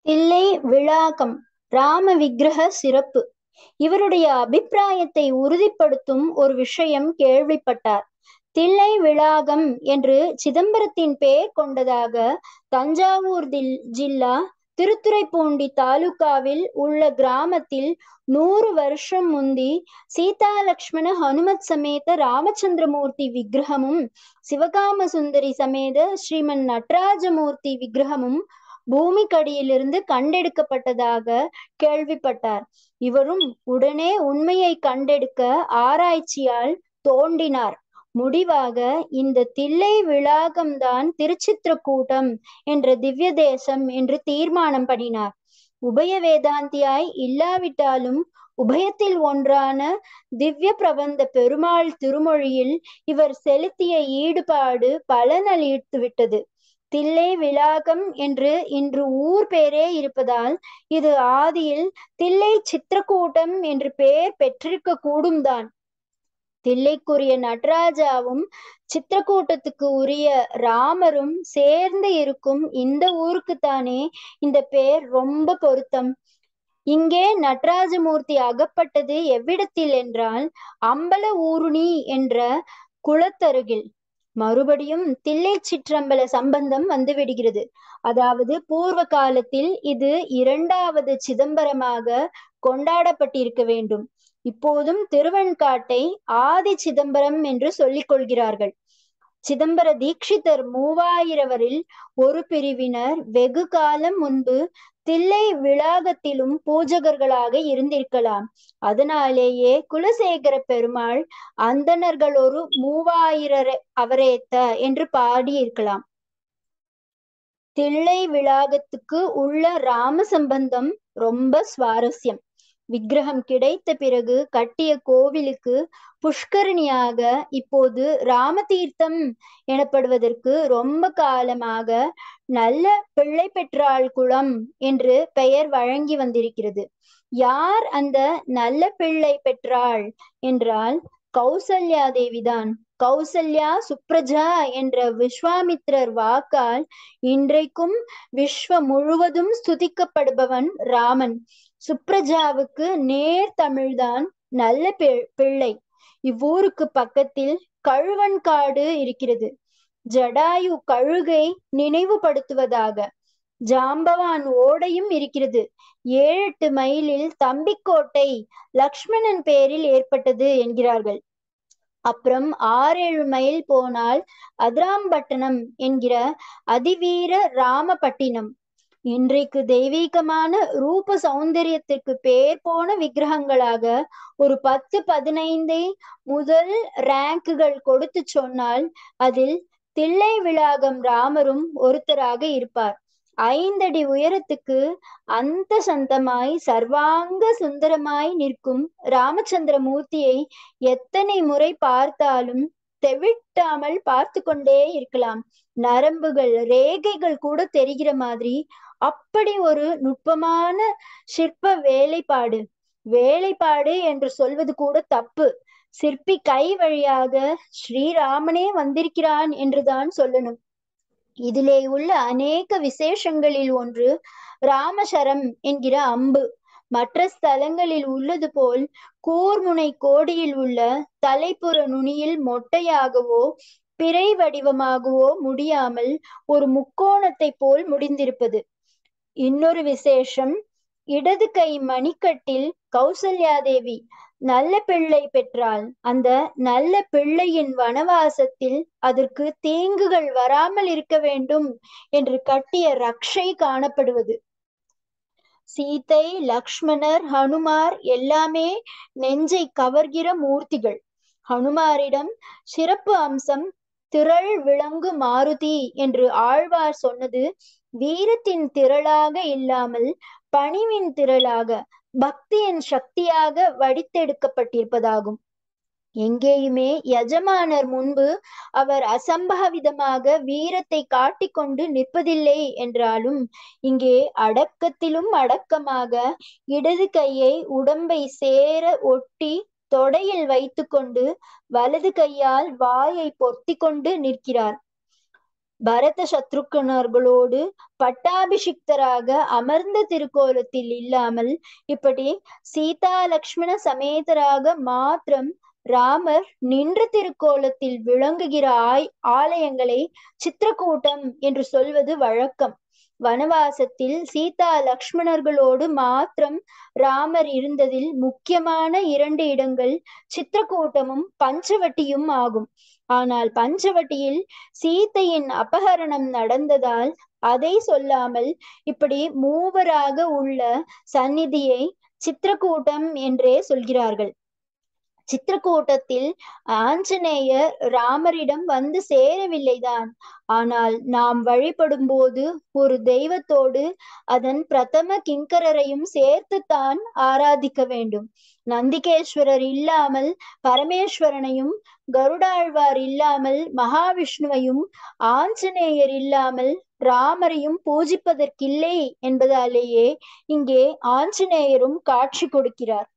தில்லை விளாகம் ராம விக்கிரக சிறப்பு இவருடைய அபிப்பிராயத்தை உறுதிப்படுத்தும் ஒரு விஷயம் கேள்விப்பட்டார் தில்லை விளாகம் என்று சிதம்பரத்தின் பெயர் கொண்டதாக தஞ்சாவூர் ஜில்லா திருத்துறைப்பூண்டி தாலுகாவில் உள்ள கிராமத்தில் நூறு வருஷம் முந்தி சீதா லக்ஷ்மண ஹனுமத் சமேத ராமச்சந்திரமூர்த்தி விக்கிரகமும் சிவகாம சுந்தரி சமேத ஸ்ரீமன் நடராஜமூர்த்தி விக்கிரகமும் பூமிக்கடியிலிருந்து கண்டெடுக்கப்பட்டதாக கேள்விப்பட்டார் இவரும் உடனே உண்மையை கண்டெடுக்க ஆராய்ச்சியால் தோண்டினார் முடிவாக இந்த தில்லை விளாகம்தான் திருச்சித்திரக்கூட்டம் என்ற திவ்ய தேசம் என்று தீர்மானம் பண்ணினார் உபய வேதாந்தியாய் இல்லாவிட்டாலும் உபயத்தில் ஒன்றான திவ்ய பிரபந்த பெருமாள் திருமொழியில் இவர் செலுத்திய ஈடுபாடு பலனளித்து விட்டது தில்லை விளாகம் என்று இன்று ஊர் பேரே இருப்பதால் இது ஆதியில் தில்லை சித்திரக்கூட்டம் என்று பெயர் பெற்றிருக்க கூடும் தான் தில்லைக்குரிய நடராஜாவும் சித்திரக்கூட்டத்துக்கு உரிய ராமரும் சேர்ந்து இருக்கும் இந்த ஊருக்குத்தானே இந்த பெயர் ரொம்ப பொருத்தம் இங்கே நடராஜமூர்த்தி அகப்பட்டது எவ்விடத்தில் என்றால் அம்பல ஊருணி என்ற குளத்தருகில் மறுபடியும் தில்லை சிற்றம்பல சம்பந்தம் வந்து விடுகிறது அதாவது பூர்வ காலத்தில் இது இரண்டாவது சிதம்பரமாக கொண்டாடப்பட்டிருக்க வேண்டும் இப்போதும் திருவெண்காட்டை ஆதி சிதம்பரம் என்று சொல்லிக் கொள்கிறார்கள் சிதம்பர தீட்சிதர் மூவாயிரவரில் ஒரு பிரிவினர் வெகு காலம் முன்பு தில்லை விளாகத்திலும் பூஜகர்களாக இருந்திருக்கலாம் அதனாலேயே குலசேகர பெருமாள் அந்தணர்கள் ஒரு மூவாயிர அவரேத்த என்று பாடியிருக்கலாம் தில்லை விளாகத்துக்கு உள்ள ராம சம்பந்தம் ரொம்ப சுவாரஸ்யம் விக்கிரகம் கிடைத்த பிறகு கட்டிய கோவிலுக்கு புஷ்கரணியாக இப்போது ராமதீர்த்தம் எனப்படுவதற்கு ரொம்ப காலமாக நல்ல பிள்ளை பெற்றாள் குளம் என்று பெயர் வழங்கி வந்திருக்கிறது யார் அந்த நல்ல பிள்ளை பெற்றாள் என்றால் கௌசல்யா தேவிதான் கௌசல்யா சுப்ரஜா என்ற விஸ்வாமித்ரர் வாக்கால் இன்றைக்கும் விஸ்வ முழுவதும் ஸ்துதிக்கப்படுபவன் ராமன் சுப்ரஜாவுக்கு நேர் தமிழ்தான் நல்ல பிள்ளை இவ்வூருக்கு பக்கத்தில் கழுவன்காடு இருக்கிறது ஜடாயு கழுகை நினைவுபடுத்துவதாக ஜாம்பவான் ஓடையும் இருக்கிறது ஏழு எட்டு மைலில் தம்பிக்கோட்டை லக்ஷ்மணன் பெயரில் ஏற்பட்டது என்கிறார்கள் அப்புறம் ஆறேழு மைல் போனால் அதிராம்பட்டினம் என்கிற அதிவீர ராமபட்டினம் இன்றைக்கு தெய்வீகமான ரூப சௌந்தரியத்திற்கு பேர் போன விக்கிரகங்களாக ஒரு பத்து பதினைந்தை முதல் ரேங்குகள் கொடுத்து சொன்னால் அதில் தில்லை விளாகம் ராமரும் ஒருத்தராக இருப்பார் ஐந்தடி உயரத்துக்கு அந்த சந்தமாய் சர்வாங்க சுந்தரமாய் நிற்கும் ராமச்சந்திர மூர்த்தியை எத்தனை முறை பார்த்தாலும் தெவிட்டாமல் பார்த்து கொண்டே இருக்கலாம் நரம்புகள் ரேகைகள் கூட தெரிகிற மாதிரி அப்படி ஒரு நுட்பமான சிற்ப வேலைப்பாடு வேலைப்பாடு என்று சொல்வது கூட தப்பு சிற்பி கை வழியாக ஸ்ரீராமனே வந்திருக்கிறான் என்றுதான் சொல்லணும் இதிலே உள்ள அநேக விசேஷங்களில் ஒன்று ராமசரம் என்கிற அம்பு மற்ற ஸ்தலங்களில் உள்ளது போல் கூர்முனை கோடியில் உள்ள தலைப்புற நுனியில் மொட்டையாகவோ பிறை வடிவமாகவோ முடியாமல் ஒரு முக்கோணத்தை போல் முடிந்திருப்பது இன்னொரு விசேஷம் இடது கை மணிக்கட்டில் கௌசல்யாதேவி நல்ல பிள்ளை பெற்றால் அந்த நல்ல பிள்ளையின் வனவாசத்தில் அதற்கு தீங்குகள் வராமல் இருக்க வேண்டும் என்று கட்டிய ரக்ஷை காணப்படுவது சீதை லக்ஷ்மணர் ஹனுமார் எல்லாமே நெஞ்சை கவர்கிற மூர்த்திகள் ஹனுமாரிடம் சிறப்பு அம்சம் திரள் விளங்கு மாருதி என்று ஆழ்வார் சொன்னது வீரத்தின் திரளாக இல்லாமல் பணிவின் திரளாக பக்தியின் சக்தியாக வடித்தெடுக்கப்பட்டிருப்பதாகும் எங்கேயுமே எஜமானர் முன்பு அவர் அசம்பாவிதமாக வீரத்தை காட்டிக்கொண்டு நிற்பதில்லை என்றாலும் இங்கே அடக்கத்திலும் அடக்கமாக இடது கையை உடம்பை சேர ஒட்டி தொடையில் வைத்துக்கொண்டு வலது கையால் வாயை பொத்தி கொண்டு நிற்கிறார் பரத சத்ருக்கனர்களோடு பட்டாபிஷிக்தராக அமர்ந்த திருக்கோலத்தில் இல்லாமல் இப்படி சீதா லக்ஷ்மண சமேதராக மாத்திரம் ராமர் நின்ற திருக்கோலத்தில் விளங்குகிற ஆய் ஆலயங்களை சித்திரக்கூட்டம் என்று சொல்வது வழக்கம் வனவாசத்தில் சீதா லக்ஷ்மணர்களோடு மாத்திரம் ராமர் இருந்ததில் முக்கியமான இரண்டு இடங்கள் சித்திரக்கூட்டமும் பஞ்சவட்டியும் ஆகும் ஆனால் பஞ்சவட்டியில் சீத்தையின் அபகரணம் நடந்ததால் அதை சொல்லாமல் இப்படி மூவராக உள்ள சந்நிதியை சித்திரக்கூட்டம் என்றே சொல்கிறார்கள் சித்திரக்கூட்டத்தில் ஆஞ்சநேயர் ராமரிடம் வந்து சேரவில்லைதான் ஆனால் நாம் வழிபடும் போது ஒரு தெய்வத்தோடு அதன் பிரதம கிங்கரரையும் சேர்த்துத்தான் ஆராதிக்க வேண்டும் நந்திகேஸ்வரர் இல்லாமல் பரமேஸ்வரனையும் கருடாழ்வார் இல்லாமல் மகாவிஷ்ணுவையும் ஆஞ்சநேயர் இல்லாமல் ராமரையும் பூஜிப்பதற்கில்லை என்பதாலேயே இங்கே ஆஞ்சநேயரும் காட்சி கொடுக்கிறார்